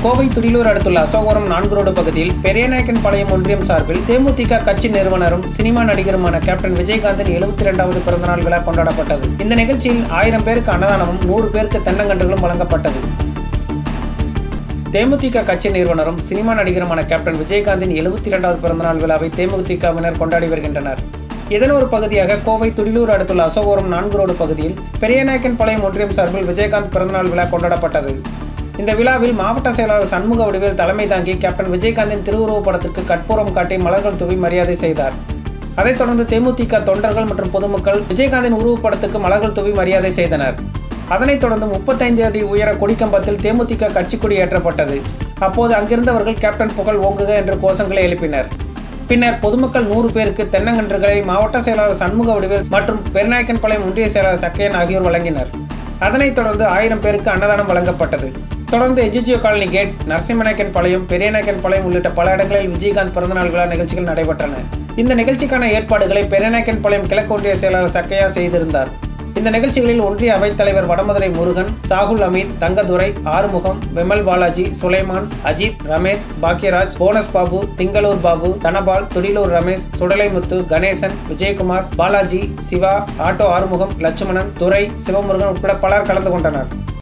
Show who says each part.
Speaker 1: கோவை துடிலூர் அடுத்துள்ள அசோகவரம் நான்கு ரோடு பகுதியில் பெரியநாயக்கன் பாளையம் ஒன்றியம் சார்பில் தேமுதிக கட்சி நிறுவனரும் சினிமா நடிகருமான கேப்டன் விஜயகாந்தின் எழுபத்தி இரண்டாவது பிறந்தநாள் விழா கொண்டாடப்பட்டது இந்த நிகழ்ச்சியில் ஆயிரம் பேருக்கு அன்னதானமும் நூறு பேருக்கு தென்னங்கன்றுகளும் வழங்கப்பட்டது தேமுதிக கட்சி நிறுவனரும் சினிமா நடிகருமான கேப்டன் விஜயகாந்தின் எழுபத்தி இரண்டாவது பிறந்தநாள் விழாவை தேமுதிகவினர் கொண்டாடி வருகின்றனர் இதன் ஒரு பகுதியாக கோவை துடிலூர் அடுத்துள்ள அசோகவரம் நான்கு ரோடு பகுதியில் பெரியநாயக்கன் பாளையம் ஒன்றியம் சார்பில் விஜயகாந்த் பிறந்தநாள் விழா கொண்டாடப்பட்டது இந்த விழாவில் மாவட்ட செயலாளர் சண்முக வடிவேல் தலைமை தாங்கி கேப்டன் விஜயகாந்தின் திருவுருவப் படத்திற்கு கற்பூரம் காட்டி மலர்கள் தூவி மரியாதை செய்தார் அதைத் தொடர்ந்து தேமுதிக தொண்டர்கள் மற்றும் பொதுமக்கள் விஜயகாந்தின் உருவப்படத்துக்கு மலர்கள் தூவி மரியாதை செய்தனர் அதனைத் தொடர்ந்து முப்பத்தைந்து அடி உயர கொடிக்கம்பத்தில் தேமுதிக கட்சி கொடி ஏற்றப்பட்டது அப்போது அங்கிருந்தவர்கள் கேப்டன் புகழ் ஓங்குக என்று கோஷங்களை எழுப்பினர் பின்னர் பொதுமக்கள் நூறு பேருக்கு தென்னங்கன்றுகளை மாவட்ட செயலாளர் சண்முக வடிவேல் மற்றும் பெருநாயக்கன் பாளையம் ஒன்றிய செயலாளர் சக்கையன் ஆகியோர் வழங்கினர் அதனைத் தொடர்ந்து ஆயிரம் பேருக்கு அன்னதானம் வழங்கப்பட்டது தொடர்ந்து எஜிஜியோ காலனி கேட் நரசிம்மநாயக்கன் பாளையம் பெரியநாயக்கன் பாளையம் உள்ளிட்ட பல இடங்களில் விஜயகாந்த் பிறந்தநாள் விழா நிகழ்ச்சிகள் நடைபெற்றன இந்த நிகழ்ச்சிக்கான ஏற்பாடுகளை பெரியநாயக்கன் பாளையம் கிழக்கு ஒன்றிய செயலாளர் சக்கையா செய்திருந்தார் இந்த நிகழ்ச்சிகளில் ஒன்றிய அவைத் தலைவர் வடமதுரை முருகன் சாகுல் அமீத் தங்கதுரை ஆறுமுகம் விமல் பாலாஜி சுலைமான் அஜித் ரமேஷ் பாக்யராஜ் போனஸ் பாபு திங்களூர் பாபு தனபால் துடிலூர் ரமேஷ் சுடலைமுத்து கணேசன் விஜயகுமார் பாலாஜி சிவா ஆட்டோ ஆறுமுகம் லட்சுமணன் துரை சிவமுருகன் உட்பட பலர் கலந்து கொண்டனர்